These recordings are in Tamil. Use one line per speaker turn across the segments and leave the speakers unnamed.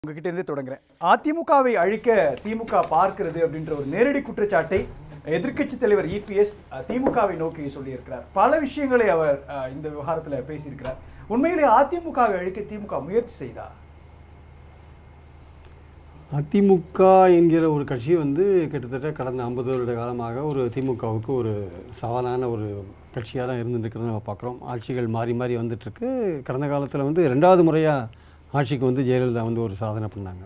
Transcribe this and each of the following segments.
உங்ககிட்ட இருந்து தொடங்குறேன் அதிமுகவை அழிக்க திமுக பார்க்கிறது அப்படின்ற ஒரு நேரடி குற்றச்சாட்டை எதிர்க்கட்சி தலைவர் இபிஎஸ் திமுகவை நோக்கி சொல்லியிருக்கிறார் பல விஷயங்களை அவர் அஹ், இந்த விவகாரத்துல பேசியிருக்கிறார் உண்மையிலே அதிமுகவை அழிக்க திமுக முயற்சி செய்தா
அதிமுக என்கிற ஒரு கட்சி வந்து கிட்டத்தட்ட கடந்த ஐம்பது வருட காலமாக ஒரு திமுகவுக்கு ஒரு சவாலான ஒரு கட்சியாக தான் இருந்துருக்கிறத நம்ம பார்க்குறோம் ஆட்சிகள் மாறி மாறி வந்துட்டுருக்கு கடந்த காலத்தில் வந்து ரெண்டாவது முறையாக ஆட்சிக்கு வந்து ஜெயலலிதா வந்து ஒரு சாதனை பண்ணாங்க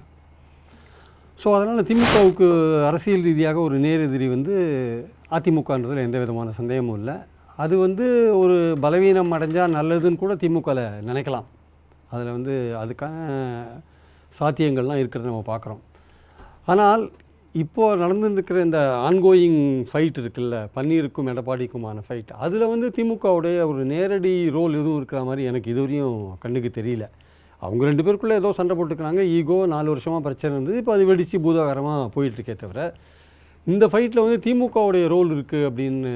ஸோ அதனால் திமுகவுக்கு அரசியல் ரீதியாக ஒரு நேரெதிரி வந்து அதிமுகன்றதில் எந்த விதமான சந்தேகமும் இல்லை அது வந்து ஒரு பலவீனம் அடைஞ்சால் நல்லதுன்னு கூட திமுகவில் நினைக்கலாம் அதில் வந்து அதுக்கான சாத்தியங்கள்லாம் இருக்கிறத நம்ம பார்க்குறோம் ஆனால் இப்போது நடந்துருக்கிற இந்த ஆன்கோயிங் ஃபைட் இருக்குல்ல பன்னீருக்கும் எடப்பாடிக்குமான ஃபைட் அதில் வந்து திமுகவுடைய ஒரு நேரடி ரோல் எதுவும் இருக்கிற மாதிரி எனக்கு இதுவரையும் கண்ணுக்கு தெரியல அவங்க ரெண்டு பேருக்குள்ளே ஏதோ சண்டை போட்டுக்கிறாங்க ஈகோ நாலு வருஷமாக பிரச்சனை இருந்தது இப்போ அது வெடித்து பூதாகரமாக போயிட்டுருக்கே தவிர இந்த ஃபைட்டில் வந்து திமுகவுடைய ரோல் இருக்குது அப்படின்னு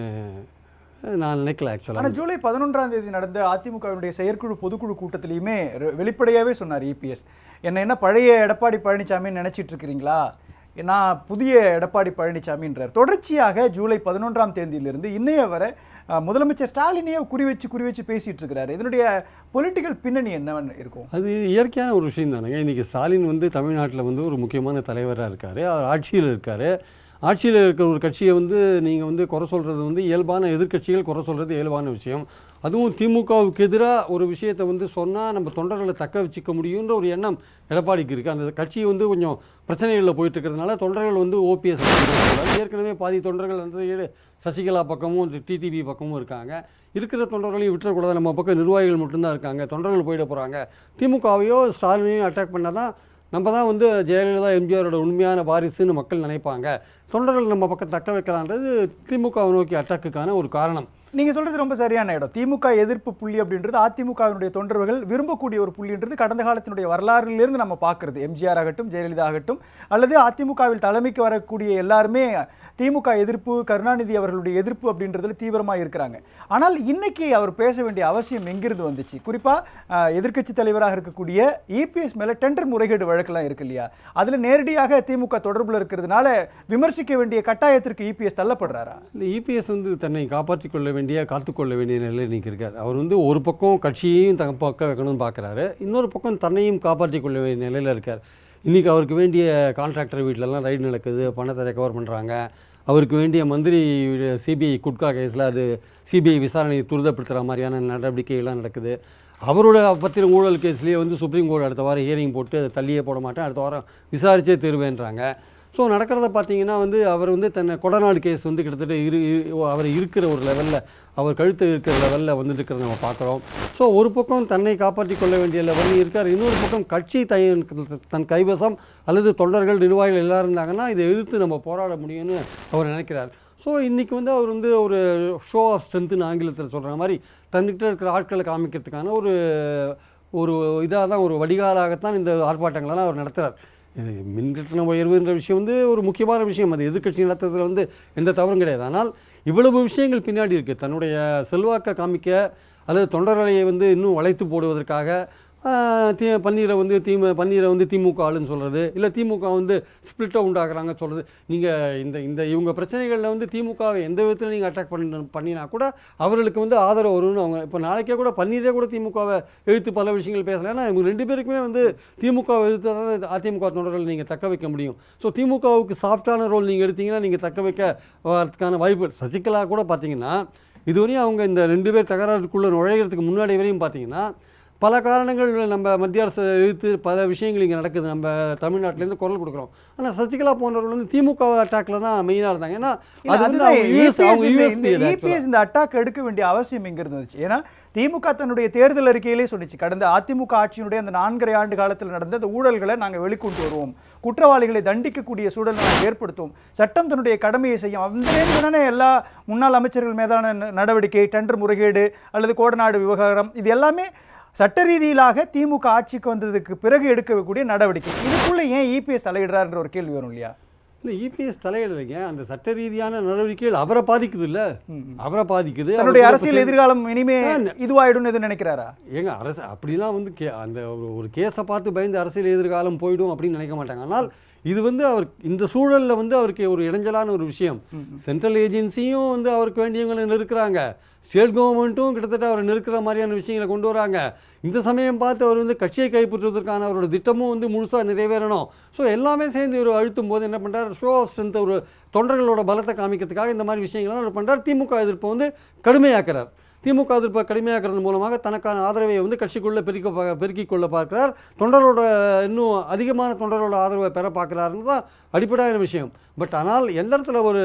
நான் நினைக்கல
ஆனா
ஆக்சுவலாக
ஜூலை பதினொன்றாம் தேதி நடந்த அதிமுகவினுடைய செயற்குழு பொதுக்குழு கூட்டத்திலையுமே ரெ- வெளிப்படையாவே சொன்னார் இபிஎஸ் என்ன என்ன பழைய எடப்பாடி பழனிசாமின்னு நினைச்சிட்டு இருக்கிறீங்களா நான் புதிய எடப்பாடி பழனிசாமின்றார் தொடர்ச்சியாக ஜூலை பதினொன்றாம் தேதியிலிருந்து இன்னைய வரை அஹ், முதலமைச்சர் ஸ்டாலினையே குறி வச்சு குறி வச்சு பேசிட்டு இருக்கிறாரு இதனுடைய பொலிட்டிக்கல் பின்னணி என்னவென்னு இருக்கும்
அது இயற்கையான ஒரு விஷயம் தானுங்க இன்றைக்கி ஸ்டாலின் வந்து தமிழ்நாட்டில் வந்து ஒரு முக்கியமான தலைவராக இருக்கார் அவர் ஆட்சியில் இருக்கார் ஆட்சியில் இருக்கிற ஒரு கட்சியை வந்து நீங்கள் வந்து குறை சொல்கிறது வந்து இயல்பான எதிர்க்கட்சிகள் குறை சொல்கிறது இயல்பான விஷயம் அதுவும் திமுகவுக்கு எதிராக ஒரு விஷயத்தை வந்து சொன்னால் நம்ம தொண்டர்களை தக்க வச்சுக்க முடியுன்ற ஒரு எண்ணம் எடப்பாடிக்கு இருக்குது அந்த கட்சி வந்து கொஞ்சம் பிரச்சனைகளில் போயிட்டு இருக்கிறதுனால தொண்டர்கள் வந்து ஓபிஎஸ் ஏற்கனவே பாதி தொண்டர்கள் அந்த சைடு சசிகலா பக்கமும் டிடிவி பக்கமும் இருக்காங்க இருக்கிற தொண்டர்களையும் விட்டுறக்கூடாது நம்ம பக்கம் நிர்வாகிகள் மட்டும்தான் இருக்காங்க தொண்டர்கள் போயிட போகிறாங்க திமுகவையோ ஸ்டாலினையும் அட்டாக் பண்ணால் தான் நம்ம தான் வந்து ஜெயலலிதா எம்ஜிஆரோட உண்மையான வாரிசுன்னு மக்கள் நினைப்பாங்க தொண்டர்கள் நம்ம பக்கம் தக்க வைக்கலான்றது திமுகவை நோக்கி அட்டாக்குக்கான ஒரு காரணம்
நீங்க சொல்றது ரொம்ப சரியான இடம் திமுக எதிர்ப்பு புள்ளி அப்படின்றது அதிமுகவினுடைய தொண்டர்கள் விரும்பக்கூடிய ஒரு புள்ளின்றது கடந்த காலத்தினுடைய வரலாறிலிருந்து நம்ம பார்க்கிறது எம்ஜிஆர் ஆகட்டும் ஜெயலலிதா ஆகட்டும் அல்லது அதிமுகவில் தலைமைக்கு வரக்கூடிய எல்லாருமே திமுக எதிர்ப்பு கருணாநிதி அவர்களுடைய எதிர்ப்பு அப்படின்றதுல தீவிரமா இருக்கிறாங்க ஆனால் இன்னைக்கு அவர் பேச வேண்டிய அவசியம் எங்கிருந்து வந்துச்சு குறிப்பா அஹ், எதிர்க்கட்சி தலைவராக இருக்கக்கூடிய இபிஎஸ் மேல டெண்டர் முறைகேடு வழக்கெல்லாம் இருக்கு இல்லையா அதுல நேரடியாக திமுக தொடர்புல இருக்கிறதுனால விமர்சிக்க வேண்டிய கட்டாயத்திற்கு இபிஎஸ் தள்ளப்படுறாரா
இந்த இபிஎஸ் வந்து தன்னை காப்பாற்றிக் கொள்ள வேண்டிய காத்துக்கொள்ள வேண்டிய நிலையில் இன்னைக்கு இருக்கார் அவர் வந்து ஒரு பக்கம் கட்சியையும் தங்க பக்கம் வைக்கணும்னு பார்க்குறாரு இன்னொரு பக்கம் தன்னையும் காப்பாற்றிக் கொள்ள வேண்டிய நிலையில் இருக்கார் இன்றைக்கி அவருக்கு வேண்டிய கான்ட்ராக்டர் வீட்டிலலாம் ரைடு நடக்குது பணத்தை ரெக்கவர் பண்ணுறாங்க அவருக்கு வேண்டிய மந்திரி சிபிஐ குட்கா கேஸில் அது சிபிஐ விசாரணையை துரிதப்படுத்துகிற மாதிரியான நடவடிக்கைகள்லாம் நடக்குது அவரோட பத்திர ஊழல் கேஸ்லேயே வந்து சுப்ரீம் கோர்ட் அடுத்த வாரம் ஹியரிங் போட்டு அதை தள்ளியே போட மாட்டேன் அடுத்த வாரம் விசாரிச்சே தருவேன்றாங்க ஸோ நடக்கிறத பார்த்தீங்கன்னா வந்து அவர் வந்து தன்னை கொடநாடு கேஸ் வந்து கிட்டத்தட்ட இரு இரு- அவர் இருக்கிற ஒரு லெவலில் அவர் கழுத்து இருக்கிற லெவலில் வந்துட்டு இருக்கிறத நம்ம பார்க்குறோம் ஸோ ஒரு பக்கம் தன்னை காப்பாற்றிக் கொள்ள வேண்டிய லெவலில் இருக்கார் இன்னொரு பக்கம் கட்சி தை தன் கைவசம் அல்லது தொண்டர்கள் நிர்வாகிகள் எல்லாரும் இருந்தாங்கன்னா இதை எதிர்த்து நம்ம போராட முடியும்னு அவர் நினைக்கிறார் ஸோ இன்றைக்கி வந்து அவர் வந்து ஒரு ஷோ ஆஃப் ஸ்ட்ரென்த்துன்னு ஆங்கிலத்தில் சொல்கிற மாதிரி தன்கிட்ட இருக்கிற ஆட்களை காமிக்கிறதுக்கான ஒரு ஒரு இதாக தான் ஒரு வடிகாலாகத்தான் இந்த ஆர்ப்பாட்டங்களெல்லாம் அவர் நடத்துகிறார் இது மின்கட்டண உயர்வுன்ற விஷயம் வந்து ஒரு முக்கியமான விஷயம் அது எதிர்க்கட்சி நடத்துறதுல வந்து எந்த தவறும் கிடையாது ஆனால் இவ்வளவு விஷயங்கள் பின்னாடி இருக்குது தன்னுடைய செல்வாக்கை காமிக்க அல்லது தொண்டர்களை வந்து இன்னும் வளைத்து போடுவதற்காக ஆஹ், தி பன்னீரை வந்து திமு பன்னீரை வந்து திமுக ஆளுன்னு சொல்கிறது இல்லை திமுக வந்து ஸ்பிளிட்டாக உண்டாக்குறாங்க சொல்கிறது நீங்கள் இந்த இந்த இவங்க பிரச்சனைகளில் வந்து திமுகவை எந்த விதத்தில் நீங்கள் அட்டாக் பண்ண பண்ணினா கூட அவர்களுக்கு வந்து ஆதரவு வரும்னு அவங்க இப்போ நாளைக்கே கூட பன்னீரே கூட திமுகவை எழுத்து பல விஷயங்கள் பேசலாம் ஏன்னா இவங்க ரெண்டு பேருக்குமே வந்து திமுகவை எதிர்த்து தான் அதிமுக தொண்டர்கள் நீங்கள் தக்க வைக்க முடியும் ஸோ திமுகவுக்கு சாஃப்டான ரோல் நீங்கள் எடுத்தீங்கன்னா நீங்கள் தக்க வைக்க வரதுக்கான வாய்ப்பு சசிகலா கூட பார்த்தீங்கன்னா இதுவரையும் அவங்க இந்த ரெண்டு பேர் தகராறுக்குள்ளே நுழைகிறதுக்கு முன்னாடி வரையும் பார்த்தீங்கன்னா பல காரணங்கள் நம்ம மத்திய அரசு எழுத்து பல விஷயங்கள் இங்கே நடக்குது நம்ம தமிழ்நாட்டிலேருந்து குரல் கொடுக்குறோம் ஆனால் சசிகலா போன்றவர்கள் வந்து திமுக அட்டாக்ல தான் மெயினாக இருந்தாங்க ஏன்னா
இல்ல,
அது வந்து
அதுதான்
அவங்க யூஎஸ்
EPS
அவங்க
இந்த-
யூஎஸ்பி
இந்த EPS இந்த அட்டாக் எடுக்க வேண்டிய அவசியம் எங்க இருந்துச்சு ஏன்னா திமுக தன்னுடைய தேர்தல் அறிக்கையிலே சொல்லிச்சு கடந்த அதிமுக ஆட்சியினுடைய அந்த நான்கரை ஆண்டு காலத்தில் நடந்த அந்த ஊழல்களை நாங்க வெளிக்கொண்டு வருவோம் குற்றவாளிகளை தண்டிக்கக்கூடிய சூழலை நாங்கள் ஏற்படுத்துவோம் சட்டம் தன்னுடைய கடமையை செய்யும் அந்த நேரத்தில் தானே எல்லா முன்னாள் அமைச்சர்கள் மீதான ந- நடவடிக்கை டெண்டர் முறைகேடு அல்லது கோடநாடு விவகாரம் இது எல்லாமே சட்ட ரீதியிலாக திமுக ஆட்சிக்கு வந்ததுக்கு பிறகு எடுக்கக்கூடிய நடவடிக்கை இதுக்குள்ள ஏன் இபிஎஸ் தலையிடுறாருன்ற ஒரு கேள்வி வரும் இல்லையா
இல்லை இபிஎஸ் தலையிடலைங்க அந்த சட்ட ரீதியான நடவடிக்கைகள் அவரை பாதிக்குது இல்ல அவரை பாதிக்குது
தன்னுடைய
அவர்
அரசியல் எதிர்காலம் இனிமே
ஆ,
இதுவாயிடும்னு எதுவும் நினைக்கிறாரா
ஏங்க அரசு அப்படிலாம் வந்து கே அந்த ஒரு- ஒரு கேஸை பார்த்து பயந்து அரசியல் எதிர்காலம் போயிடும் அப்படின்னு நினைக்க மாட்டாங்க ஆனால் இது வந்து அவர் இந்த சூழல்ல வந்து அவருக்கு ஒரு இடைஞ்சலான ஒரு விஷயம் சென்ட்ரல் ஏஜென்சியும் வந்து அவருக்கு வேண்டியவங்களை நெருக்கிறாங்க ஸ்டேட் கவர்மெண்ட்டும் கிட்டத்தட்ட அவரை நெருக்கிற மாதிரியான விஷயங்களை கொண்டு வராங்க இந்த சமயம் பார்த்து அவர் வந்து கட்சியை கைப்பற்றுவதற்கான அவரோட திட்டமும் வந்து முழுசாக நிறைவேறணும் ஸோ எல்லாமே சேர்ந்து ஒரு அழுத்தும் போது என்ன பண்ணுறாரு ஷோ ஆஃப் ஸ்ட்ரென்த் ஒரு தொண்டர்களோட பலத்தை காமிக்கிறதுக்காக இந்த மாதிரி விஷயங்கள்லாம் அவர் பண்ணுறார் திமுக எதிர்ப்பை வந்து கடுமையாக்குறார் திமுக எதிர்ப்பை கடுமையாக்குறது மூலமாக தனக்கான ஆதரவை வந்து கட்சிக்குள்ளே பெருக்க பா- பெருக்கிக் கொள்ள பார்க்கிறார் தொண்டரோட இன்னும் அதிகமான தொண்டரோட ஆதரவை பெற பார்க்குறாருன்னு தான் அடிப்படையான விஷயம் பட் ஆனால் எந்த இடத்துல ஒரு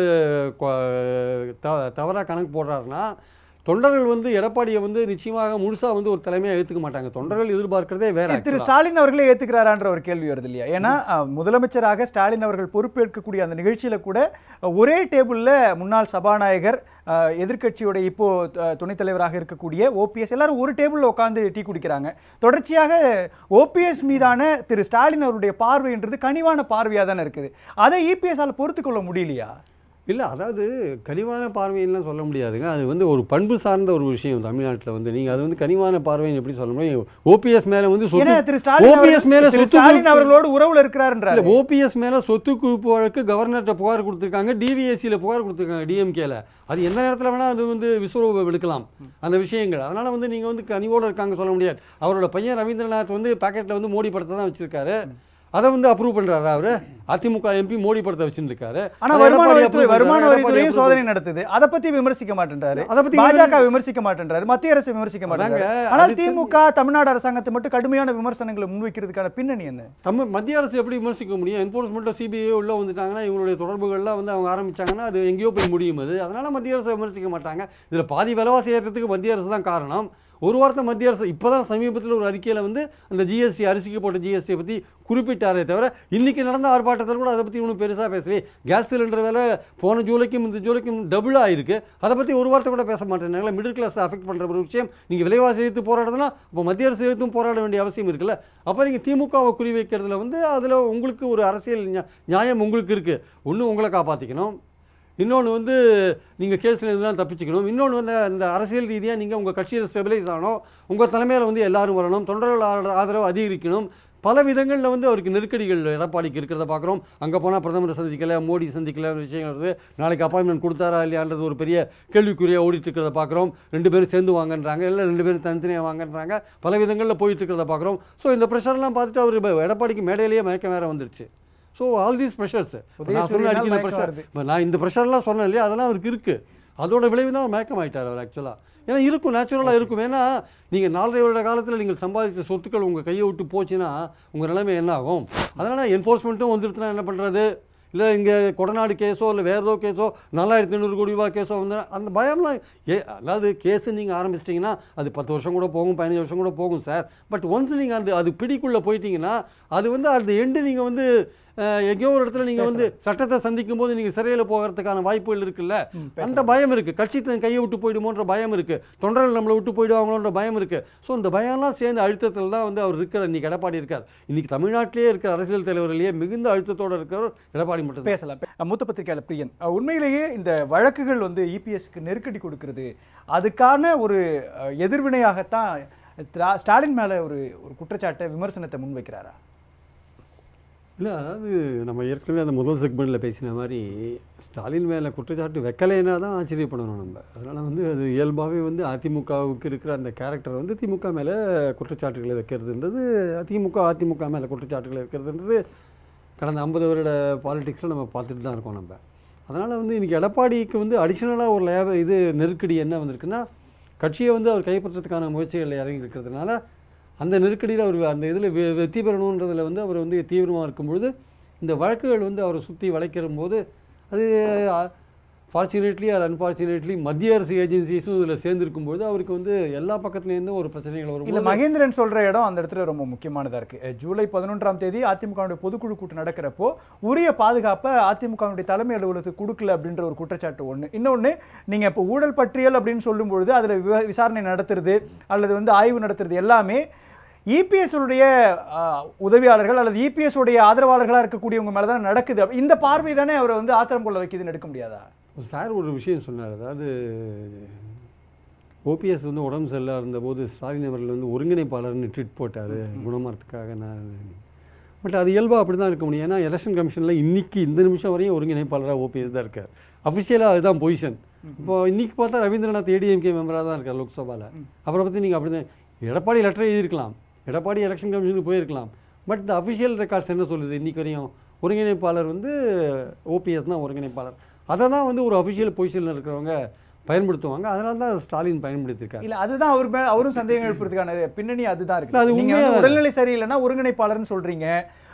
தவறாக கணக்கு போடுறாருன்னா தொண்டர்கள் வந்து எடப்பாடியை வந்து நிச்சயமாக முழுசாக வந்து ஒரு தலைமையாக ஏற்றுக்க மாட்டாங்க தொண்டர்கள் எதிர்பார்க்கிறதே வேற
திரு
actually.
ஸ்டாலின் அவர்களே ஏத்துக்கிறாரான்ற ஒரு கேள்வி வருது இல்லையா ஏன்னா அஹ், முதலமைச்சராக ஸ்டாலின் அவர்கள் பொறுப்பேற்கக்கூடிய அந்த நிகழ்ச்சியில கூட அஹ், ஒரே டேபிள்ல முன்னாள் சபாநாயகர் அஹ், எதிர்க்கட்சியோட இப்போ அஹ், துணைத் தலைவராக இருக்கக்கூடிய ஓபிஎஸ் எல்லாரும் ஒரு டேபிள்ல உட்காந்து டீ குடிக்கிறாங்க தொடர்ச்சியாக ஓபிஎஸ் மீதான திரு ஸ்டாலின் அவருடைய பார்வைன்றது கனிவான பார்வையா தானே இருக்குது அதை இபிஎஸ் ஆல பொறுத்து கொள்ள முடியலையா
இல்லை அதாவது கனிவான பார்வையெல்லாம் சொல்ல முடியாதுங்க அது வந்து ஒரு பண்பு சார்ந்த ஒரு விஷயம் தமிழ்நாட்டில் வந்து நீங்கள் அது வந்து கனிவான பார்வைன்னு எப்படி சொல்ல முடியும் ஓபிஎஸ் மேலே வந்து
ஏன்னா
சொத்து
திரு ஸ்டாலின்
ஓபிஎஸ் மேலே
அவர்கள் திரு
சொத்து
ஸ்டாலின்
குவிப்பு-
அவர்களோடு உறவுல இருக்கிறாருன்றாரு
இல்ல ஓபிஎஸ் மேல சொத்து குவிப்பு வழக்கு கவர்னர்கிட்ட புகார் கொடுத்துருக்காங்க டிவிஎஸ்சியில் புகார் கொடுத்துருக்காங்க டிஎம்கேல அது எந்த நேரத்தில் வேணால் அது வந்து விஸ்வரூபம் எடுக்கலாம் அந்த விஷயங்கள் அதனால வந்து நீங்கள் வந்து கனிவோடு இருக்காங்க சொல்ல முடியாது அவரோட பையன் ரவீந்திரநாத் வந்து பாக்கெட்டில் வந்து மோடி படத்தை தான் வச்சிருக்காரு அதை வந்து அப்ரூவ் பண்றாரு அவரு அதிமுக எம்பி மோடி படத்தை வச்சிருக்காரு
ஆனா
அதை
வருமான
எடப்பாடி
வரித்துறை
approve
வருமான
பண்றாரு, எடப்பாடி
வரித்துறையும்
approve
சோதனை நடத்துது அதை பத்தி விமர்சிக்க மாட்டேன்றாரு
அதை பத்தி
பாஜக விமர்சிக்க மாட்டேன்றாரு மத்திய அரசு விமர்சிக்க மாட்டேங்கிறாரு
அதாங்க,
ஆனால்
அது
திமுக தமிழ்நாடு அரசாங்கத்தை மட்டும் கடுமையான விமர்சனங்களை முன்வைக்கிறதுக்கான பின்னணி என்ன
நம்ம மத்திய அரசு எப்படி விமர்சிக்க முடியும் என்ஃபோர்ஸ்மெண்ட்டோ சிபிஐ உள்ள வந்துட்டாங்கன்னா இவங்களுடைய தொடர்புகள்லாம் வந்து அவங்க ஆரம்பிச்சாங்கன்னா அது எங்கேயோ போய் முடியும் அது அதனால மத்திய அரசு விமர்சிக்க மாட்டாங்க இதில் பாதி விலைவாசி ஏற்றத்துக்கு மத்திய அரசு தான் காரணம் ஒரு வாரத்தை மத்திய அரசு இப்போ தான் சமீபத்தில் ஒரு அறிக்கையில் வந்து அந்த ஜிஎஸ்டி அரிசிக்கு போட்ட ஜிஎஸ்டியை பற்றி குறிப்பிட்டாரே தவிர இன்னைக்கு நடந்த ஆர்ப்பாட்டத்தில் கூட அதை பற்றி ஒன்றும் பெருசாக பேசலையே கேஸ் சிலிண்டர் விலை போன ஜூலைக்கும் இந்த ஜூலைக்கும் டபுள் ஆயிருக்கு அதை பற்றி ஒரு வார்த்தை கூட பேச மாட்டேன்னாங்களா மிடில் கிளாஸ் அஃபெக்ட் பண்ணுற ஒரு விஷயம் நீங்கள் விலைவாசி எதிர்த்து போராடுறதுனா இப்போ மத்திய அரசு எதிர்த்தும் போராட வேண்டிய அவசியம் இருக்குல்ல அப்போ நீங்கள் திமுகவை குறி வைக்கிறதுல வந்து அதில் உங்களுக்கு ஒரு அரசியல் நியா- நியாயம் உங்களுக்கு இருக்குது ஒன்று உங்களை காப்பாற்றிக்கணும் இன்னொன்று வந்து நீங்கள் கேஸில் இருந்தாலும் தப்பிச்சுக்கணும் இன்னொன்று வந்து அந்த அரசியல் ரீதியாக நீங்கள் உங்கள் கட்சியில் ஸ்டெபிலைஸ் ஆகணும் உங்கள் தலைமையில் வந்து எல்லாரும் வரணும் தொண்டர்கள் ஆதரவு- ஆதரவு அதிகரிக்கணும் பல விதங்களில் வந்து அவருக்கு நெருக்கடிகள் எடப்பாடிக்கு இருக்கிறத பார்க்குறோம் அங்கே போனால் பிரதமரை சந்திக்கல மோடி சந்திக்கல விஷயங்கள் வருது நாளைக்கு அப்பாயின்மெண்ட் கொடுத்தாரா இல்லையான்றது ஒரு பெரிய கேள்விக்குறியாக ஓடிட்டு இருக்கிறத பார்க்குறோம் ரெண்டு பேரும் சேர்ந்து வாங்கன்றாங்க இல்லை ரெண்டு பேரும் தனித்தனியாக வாங்கன்றாங்க பல விதங்களில் போயிட்டு இருக்கிறத பார்க்குறோம் ஸோ இந்த ப்ரெஷர்லாம் பார்த்துட்டு அவர் எடப்பாடிக்கு மேடையிலேயே மயக்கம் வேற வந்துருச்சு ஸோ ஆல் தீஸ் ப்ரெஷர்ஸ்
உதயசூரியனால்
அடிக்கிற
மயக்கம்
ப்ரெஷர்
வருது.
இப்போ நான் இந்த ப்ரெஷர்லாம் சொன்னேன் இல்லையா அதெல்லாம் அவருக்கு இருக்குது அதோட விளைவு தான் அவர் மயக்கம் ஆயிட்டார் அவர் ஆக்சுவலாக ஏன்னா இருக்கும் நேச்சுரலாக இருக்கும் ஏன்னா நீங்கள் நாலரை வருட காலத்தில் நீங்கள் சம்பாதிச்ச சொத்துக்கள் உங்கள் கையை விட்டு போச்சுன்னா உங்கள் நிலைமை என்ன ஆகும் அதனால் என்ஃபோர்ஸ்மெண்ட்டும் வந்துருச்சுன்னா என்ன பண்ணுறது இல்லை இங்கே கொடநாடு கேஸோ இல்லை வேறு ஏதோ கேஸோ நாலாயிரத்தி ஐநூறு கோடி ரூபாய் கேஸோ வந்து அந்த பயம்லாம் ஏ அதாவது கேஸு நீங்கள் ஆரம்பிச்சிட்டிங்கன்னா அது பத்து வருஷம் கூட போகும் பதினஞ்சு வருஷம் கூட போகும் சார் பட் ஒன்ஸ் நீங்கள் அந்த அது பிடிக்குள்ளே போயிட்டீங்கன்னா அது வந்து அந்த எண்டு நீங்கள் வந்து அஹ், எங்கேயோ ஒரு இடத்துல நீங்கள் வந்து சட்டத்தை சந்திக்கும் போது நீங்கள் சிறையில் போகிறதுக்கான வாய்ப்புகள் இருக்குல்ல அந்த பயம் இருக்குது கட்சி தன் கையை விட்டு போயிடுமோன்ற பயம் இருக்குது தொண்டர்கள் நம்மளை விட்டு போயிடுவாங்களோன்ற பயம் இருக்குது ஸோ இந்த பயம்லாம் சேர்ந்து அழுத்தத்தில் தான் வந்து அவர் இருக்கிற இன்னைக்கு எடப்பாடி இருக்கார் இன்னைக்கு தமிழ்நாட்டிலேயே இருக்கிற அரசியல் தலைவர்களையே மிகுந்த அழுத்தத்தோடு இருக்கிறவர் எடப்பாடி மட்டும்
பேசலாம் அஹ் மூத்த பத்திரிகையாளர் பிரியன் அஹ் உண்மையிலேயே இந்த வழக்குகள் வந்து இபிஎஸ்க்கு நெருக்கடி கொடுக்கிறது அதுக்கான ஒரு அஹ், எதிர்வினையாகத்தான் திரா- ஸ்டாலின் மேல ஒரு ஒரு குற்றச்சாட்டை விமர்சனத்தை முன்வைக்கிறாரா
இல்லை அதாவது நம்ம ஏற்கனவே அந்த முதல் செக்மெண்ட்டில் பேசின மாதிரி ஸ்டாலின் மேலே குற்றச்சாட்டு வைக்கலைன்னா தான் ஆச்சரியப்படணும் நம்ம அதனால் வந்து அது இயல்பாகவே வந்து அதிமுகவுக்கு இருக்கிற அந்த கேரக்டர் வந்து திமுக மேலே குற்றச்சாட்டுகளை வைக்கிறதுன்றது திமுக அதிமுக மேலே குற்றச்சாட்டுகளை வைக்கிறதுன்றது கடந்த ஐம்பது வருட பாலிடிக்ஸில் நம்ம பார்த்துட்டு தான் இருக்கோம் நம்ம அதனால் வந்து இன்றைக்கி எடப்பாடிக்கு வந்து அடிஷ்னலாக ஒரு லேப இது நெருக்கடி என்ன வந்திருக்குன்னா கட்சியை வந்து அவர் கைப்பற்றத்துக்கான முயற்சிகளில் இறங்கி இருக்கிறதுனால அந்த நெருக்கடியில் அவர் அந்த இதில் வெற்றி பெறணுன்றதுல வந்து அவர் வந்து தீவிரமாக இருக்கும்பொழுது இந்த வழக்குகள் வந்து அவரை சுற்றி வளைக்கிற போது அது ஃபார்ச்சுனேட்லி ஆர் அன்ஃபார்ச்சுனேட்லி மத்திய அரசு ஏஜென்சிஸும் இதில் சேர்ந்துருக்கும்போது அவருக்கு வந்து எல்லா பக்கத்துலேருந்தும் ஒரு பிரச்சனைகள்
இல்ல
வரும்
மகேந்திரன் சொல்ற இடம் அந்த இடத்துல ரொம்ப முக்கியமானதா இருக்கு அஹ் ஜூலை பதினொன்றாம் தேதி அதிமுகவுடைய பொதுக்குழு கூட்டம் நடக்கிறப்போ உரிய பாதுகாப்பை அதிமுகவுடைய தலைமை அலுவலகத்துக்கு கொடுக்கல அப்படின்ற ஒரு குற்றச்சாட்டு ஒண்ணு இன்னொன்னு நீங்க இப்போ ஊழல் பட்டியல் அப்படின்னு சொல்லும் பொழுது அதுல விவ- விசாரணை நடத்துறது அல்லது வந்து ஆய்வு நடத்துறது எல்லாமே இபிஎஸ் உடைய ஆஹ், உதவியாளர்கள் அல்லது இபிஎஸ் உடைய ஆதரவாளர்களா இருக்கக்கூடியவங்க மேல தான் நடக்குது அப்ப இந்த பார்வை தானே அவரை வந்து ஆத்திரம் கொள்ள வைக்குதுன்னு எடுக்க முடியாதா
சார் ஒரு விஷயம் சொன்னார் அதாவது ஓபிஎஸ் வந்து உடம்பு சரியில்லாத இருந்தபோது ஸ்டாலின் அவர்கள் வந்து ஒருங்கிணைப்பாளர்னு ட்வீட் போட்டார் குணமாறதுக்காக நான் பட் அது இயல்பாக அப்படி தான் இருக்க முடியும் ஏன்னா எலெக்ஷன் கமிஷனில் இன்னைக்கு இந்த நிமிஷம் வரையும் ஒருங்கிணைப்பாளராக ஓபிஎஸ் தான் இருக்கார் அஃபிஷியலாக அதுதான் பொசிஷன் இப்போ இன்னைக்கு பார்த்தா ரவீந்திரநாத் ஏடிஎம்கே மெம்பராக தான் இருக்கார் லோக்சபாவில் அவரை பற்றி நீங்கள் அப்படி தான் எடப்பாடி லெட்டர் எழுதியிருக்கலாம் எடப்பாடி எலெக்ஷன் கமிஷனுக்கு போயிருக்கலாம் பட் இந்த அஃபிஷியல் ரெக்கார்ட்ஸ் என்ன சொல்லுது இன்னைக்கு வரையும் ஒருங்கிணைப்பாளர் வந்து ஓபிஎஸ் தான் ஒருங்கிணைப்பாளர் அதை தான் வந்து ஒரு அஃபிஷியல் பொசிஷனில் இருக்கிறவங்க பயன்படுத்துவாங்க அதனால தான் ஸ்டாலின் பயன்படுத்தியிருக்காரு
இல்ல அதுதான் அவர் மேல அவரும் சந்தேகம் எழுப்புறதுக்கான பின்னணி அதுதான்
இல்ல, அது
இருக்கு நீங்க
உண்மையா
வந்து
தான்
உடல்நிலை சரியில்லைன்னா ஒருங்கிணைப்பாளர்னு சொல்றீங்க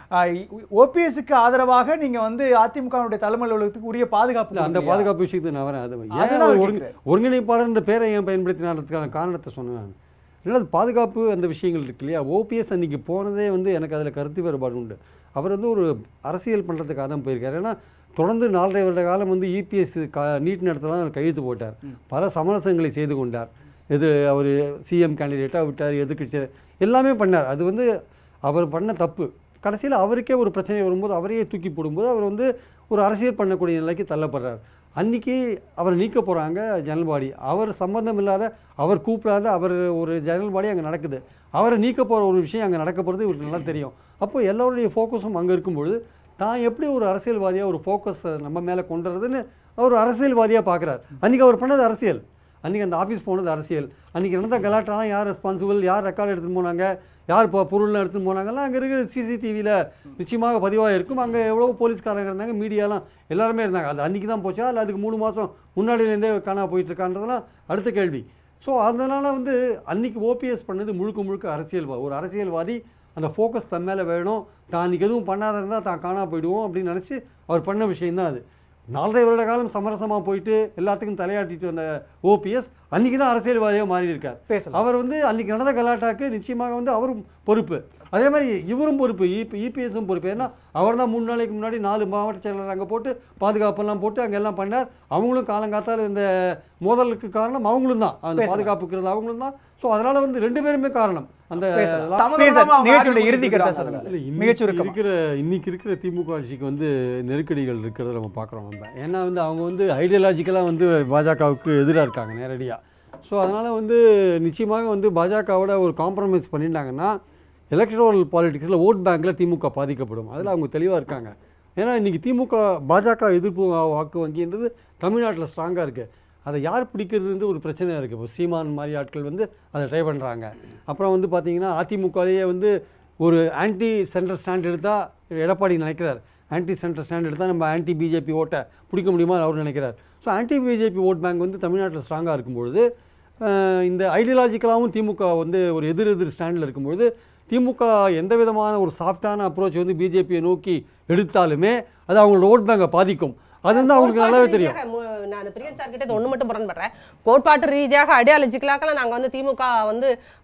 ஓபிஎஸ்க்கு ஆதரவாக நீங்க வந்து அதிமுகவுடைய தலைமை அலுவலகத்துக்கு உரிய பாதுகாப்பு
இல்ல, அந்த
கொடுக்கலையா?
பாதுகாப்பு விஷயத்துக்கு நான் வரேன் அது ஏன்
அதுதான்
அவர்
அவர்
ஒருங்கி ஒருங்கிணைப்பாளர்ன்ற பேரை ஏன் பயன்படுத்தினான்றதுக்கான காரணத்தை சொன்னேன் நான் இல்லை அது பாதுகாப்பு அந்த விஷயங்கள் இருக்கு இல்லையா ஓபிஎஸ் அன்னைக்கு போனதே வந்து எனக்கு அதில் கருத்து வேறுபாடு உண்டு அவர் வந்து ஒரு அரசியல் பண்ணுறதுக்காக தான் போயிருக்காரு ஏன்னா தொடர்ந்து நாலரை வருட காலம் வந்து இபிஎஸ் கா நீட் நடத்தலாம் அவர் கையெழுத்து போட்டார் பல சமரசங்களை செய்து கொண்டார் இது அவர் சிஎம் கேண்டிடேட்டாக விட்டார் எதிர்க்கட்சி எல்லாமே பண்ணார் அது வந்து அவர் பண்ண தப்பு கடைசியில் அவருக்கே ஒரு பிரச்சனை வரும்போது அவரையே தூக்கி போடும்போது அவர் வந்து ஒரு அரசியல் பண்ணக்கூடிய நிலைக்கு தள்ளப்படுறார் அன்னைக்கு அவர் நீக்க போகிறாங்க ஜனல் பாடி அவர் சம்பந்தம் இல்லாத அவர் கூப்பிடாத அவர் ஒரு ஜனல் பாடி அங்கே நடக்குது அவரை நீக்க போகிற ஒரு விஷயம் அங்கே நடக்க போகிறது இவருக்கு நல்லா தெரியும் அப்போ எல்லாருடைய ஃபோக்கஸும் அங்கே இருக்கும்பொழுது தான் எப்படி ஒரு அரசியல்வாதியாக ஒரு ஃபோக்கஸ் நம்ம மேலே கொண்டு வரதுன்னு அவர் அரசியல்வாதியாக பார்க்குறாரு அன்றைக்கி அவர் பண்ணது அரசியல் அன்றைக்கி அந்த ஆஃபீஸ் போனது அரசியல் அன்றைக்கி நடந்த கலாட்டாலாம் யார் ரெஸ்பான்சிபிள் யார் ரெக்கார்டு எடுத்துன்னு போனாங்க யார் இப்போ பொருள்லாம் எடுத்துன்னு போனாங்கலாம் அங்கே இருக்கிற சிசிடிவியில் நிச்சயமாக பதிவாக இருக்கும் அங்கே எவ்வளோ போலீஸ்காரங்க இருந்தாங்க மீடியாலாம் எல்லாருமே இருந்தாங்க அது அன்றைக்கி தான் போச்சா இல்லை அதுக்கு மூணு மாதம் முன்னாடியிலேருந்தே காணா போயிட்டு இருக்கான்றதெல்லாம் அடுத்த கேள்வி ஸோ அதனால் வந்து அன்னைக்கு ஓபிஎஸ் பண்ணது முழுக்க முழுக்க அரசியல்வாதி ஒரு அரசியல்வாதி அந்த ஃபோக்கஸ் தன் மேலே வேணும் தான் அன்றைக்கி எதுவும் பண்ணாத இருந்தால் தான் காணா போயிடுவோம் அப்படின்னு நினச்சி அவர் பண்ண விஷயம்தான் அது நாலரை வருட காலம் சமரசமாக போயிட்டு எல்லாத்துக்கும் தலையாட்டிட்டு வந்த ஓபிஎஸ் அன்றைக்கி தான் அரசியல்வாதியாக மாறி இருக்கார்
பேசலாம்
அவர் வந்து அன்றைக்கி நடந்த கலாட்டாக்கு நிச்சயமாக வந்து அவரும் பொறுப்பு அதே மாதிரி இவரும் பொறுப்பு இபி இபிஎஸும் பொறுப்பு ஏன்னா அவர் தான் மூணு நாளைக்கு முன்னாடி நாலு மாவட்ட செயலர் அங்கே போட்டு பாதுகாப்பெல்லாம் போட்டு அங்கே எல்லாம் பண்ணார் அவங்களும் காலங்காத்தால இந்த மோதலுக்கு காரணம் அவங்களும் தான் அந்த
பேசலாம்.
பாதுகாப்புக்கிறது அவங்களும் தான் ஸோ அதனால் வந்து ரெண்டு பேருமே காரணம் அந்த
பேசலாம்.
லா-
தமிழ்
பிரியன் சார்,
இல்லாம அவங்க
நிகழ்ச்சியோட
ஆட்சி
இறுதி கருத்தா
கொடுக்குறாங்க.
சொல்லுங்க
இல்ல, இன்னைக்கு
மிகச் சுருக்கமா.
இருக்கிற இன்னைக்கு இருக்கிற திமுக ஆட்சிக்கு வந்து நெருக்கடிகள் இருக்கிறத நம்ம பார்க்குறோம் நம்ம ஏன்னா வந்து அவங்க வந்து ஐடியாலஜிக்கலாக வந்து பாஜகவுக்கு எதிராக இருக்காங்க நேரடியாக ஸோ அதனால் வந்து நிச்சயமாக வந்து பாஜகவோட ஒரு காம்ப்ரமைஸ் பண்ணிட்டாங்கன்னா எலக்ட்ரல் பாலிடிக்ஸில் ஓட் பேங்க்கில் திமுக பாதிக்கப்படும் அதில் அவங்க தெளிவாக இருக்காங்க ஏன்னா இன்றைக்கி திமுக பாஜக எதிர்ப்பு வா- வாக்கு வங்கின்றது தமிழ்நாட்டில் ஸ்ட்ராங்காக இருக்குது அதை யார் பிடிக்கிறது ஒரு பிரச்சனையாக இருக்குது இப்போ சீமான் மாதிரி ஆட்கள் வந்து அதை ட்ரை பண்ணுறாங்க அப்புறம் வந்து பார்த்தீங்கன்னா அதிமுகலேயே வந்து ஒரு ஆன்டி சென்ட்ரல் ஸ்டாண்ட் எடுத்தால் எடப்பாடி நினைக்கிறார் ஆன்டி சென்ட்ரல் ஸ்டாண்ட் எடுத்தால் நம்ம ஆன்டி பிஜேபி ஓட்டை பிடிக்க முடியுமா அவர் நினைக்கிறார் so anti BJP vote bank வந்து தமிழ்நாட்டில் ஸ்ட்ராங்காக இருக்கும்பொழுது அஹ், இந்த ஐடியாலஜிக்கலாகவும் திமுக வந்து ஒரு எதிர் எதிர் ஸ்டாண்டில் இருக்கும்பொழுது திமுக எந்த விதமான ஒரு சாஃப்டான அப்ரோச் வந்து பிஜேபியை நோக்கி எடுத்தாலுமே அது அவங்களோட ஓட் பேங்கை பாதிக்கும் அது வந்து அவங்களுக்கு நல்லாவே தெரியும்
கோட்பாட்டு ரீதியாக மு- நான் பிரியன் சார் கிட்ட இது ஒண்ணு மட்டும் முரண்படுறேன் கோட்பாட்டு ரீதியாக ஐடியாலஜிக்கலாக்கெல்லாம் நாங்க வந்து திமுக வந்து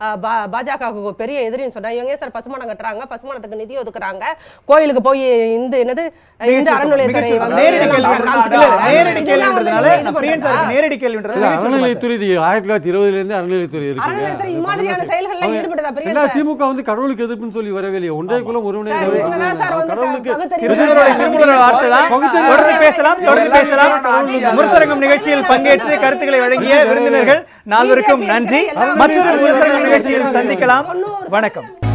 பாஜக பெரிய எதிரின்னு சொன்னா இவங்க ஏன் சார் பசுமானம் கட்டுறாங்க பசுமானத்துக்கு நிதி ஒதுக்குறாங்க கோயிலுக்கு போய் இந்த என்னது இந்த அறநிலையத்துறை
மிகச்
வந்து
நேரடி
இதெல்லாம்
கேள்வி
காமிச்சிட்டாங்க.
நேரடி
இதெல்லாம் வந்து
கேள்வின்றதுனால
நீங்க இது
பிரியன் சாருக்கு
பண்றதா?
நேரடி கேள்வின்றது
இல்ல,
மிகச் சுருக்கமா சார்.
அறநிலையத்துறை ஆயிரத்தி தொள்ளாயிரத்தி இருபதுலேருந்து அறநிலையத்துறை இருக்குங்க
அறநிலையத்துறை
அது
இம்மாதிரியான
பண்ண
செயல்கள்ல
அவங்க-
ஈடுபடுதா பிரியன்
என்ன
சார்?
திமுக வந்து கடவுளுக்கு எதிர்ப்புன்னு சொல்லி வரவே இல்லையே ஒன்றே குலம் ஒருவனே
சார்,
தேவன்.
இவங்க தான் சார் வந்து
கடவுளுக்கு
பகுத்தறிவு
திருமூலர் திருமூலர் வார்த்தை தான்.
பகுத்தறிவு-
தொடர்ந்து பேசலாம் தொடர்ந்து பேசலாம் முரசரங்கம் நிகழ்ச்சியில் பங்கேற்று கருத்துக்களை வழங்கிய விருந்தினர்கள் நால்வருக்கும் நன்றி மற்றொரு முரசரங்கம் நிகழ்ச்சியில் சந்திக்கலாம் வணக்கம்